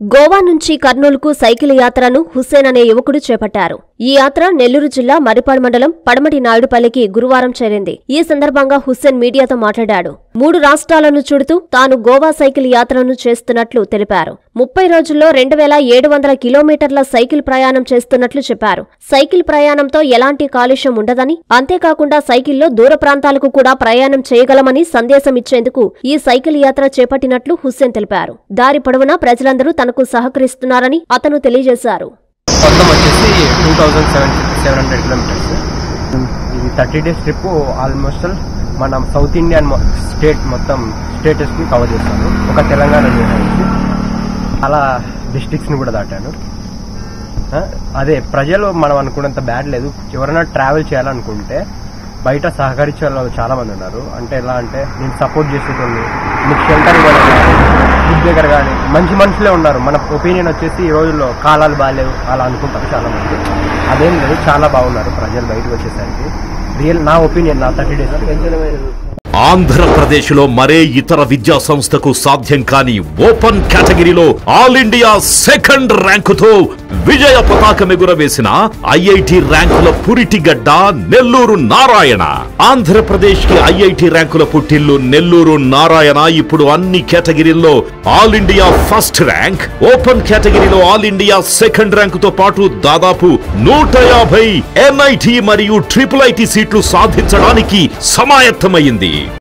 గోవా నుంచి కర్నూలుకు సైకిల్ యాత్రను హుస్సేన్ అనే యువకుడు చేపట్టారు ఈ యాత్ర నెల్లూరు జిల్లా మరిపాడు మండలం పడమటి నాయుడుపల్లికి గురువారం చేరింది ఈ సందర్భంగా హుస్సేన్ మీడియాతో మాట్లాడాడు మూడు రాష్ట్రాలను చుడుతూ తాను గోవా సైకిల్ యాత్రను చేస్తున్నట్లు తెలిపారు ముప్పై రోజుల్లో రెండు వేల ఏడు వందల కిలోమీటర్ల సైకిల్ ప్రయాణం చేస్తున్నట్లు చెప్పారు సైకిల్ ప్రయాణంతో ఎలాంటి కాలుష్యం ఉండదని అంతేకాకుండా సైకిల్లో దూర ప్రాంతాలకు కూడా ప్రయాణం చేయగలమని సందేశం ఇచ్చేందుకు ఈ సైకిల్ యాత్ర చేపట్టినట్లు హుస్సేన్ తెలిపారు దారి పొడవునా ప్రజలందరూ తనకు సహకరిస్తున్నారని అతను తెలియజేశారు మొత్తం వచ్చేసి two thousand seven seven hundred kilometres ఇది థర్టీ డేస్ ట్రిప్ ఆల్మోస్ట్ మనం సౌత్ ఇండియన్ మొ- స్టేట్ మొత్తం స్టేటస్ని కవర్ చేస్తాను ఒక తెలంగాణ జిల్లా నుంచి అలా డిస్ట్రిక్ట్స్ని కూడా దాటాను ఆ, అదే ప్రజలు మనం అనుకున్నంత బ్యాడ్ లేదు ఎవరైనా ట్రావెల్ చేయాలనుకుంటే బయట సహకరించే వాళ్ళు చాలా మంది ఉన్నారు అంటే ఎలా అంటే నేను సపోర్ట్ చేసేటోళ్ళు మీకు షెల్టర్ ఇవ్వడం కానీ ఫుడ్ దగ్గర కానీ మంచి మనుషులే ఉన్నారు మన ఒపీనియన్ వచ్చేసి ఈ రోజుల్లో కాలాలు బాగాలేవు అలా అనుకుంటారు చాలా మంది అదేం లేదు చాలా బాగున్నారు ప్రజలు బయటకు వచ్చేసరికి రియల్ నా ఒపీనియన్ నా థర్టీ డేస్ ఆంధ్రప్రదేశ్ లో మరే ఇతర విద్యా సంస్థకు సాధ్యం కాని ఓపెన్ కేటగిరీలో ఆల్ ఇండియా సెకండ్ ర్యాంకుతో విజయ పతాకం ఎగురవేసిన ఐఐటి ర్యాంకుల పురిటిగడ్డ నెల్లూరు నారాయణ ఆంధ్రప్రదేశ్ కి ఐఐటి ర్యాంకుల పుట్టిల్లు నెల్లూరు నారాయణ ఇప్పుడు అన్ని కేటగిరీల్లో all India first rank open కేటగిరీలో ఆల్ ఇండియా సెకండ్ ర్యాంకుతో పాటు దాదాపు నూట యాభై ఎన్ఐటి మరియు ట్రిపుల్ ఐటి సీట్లు సాధించడానికి సమాయత్తమైంది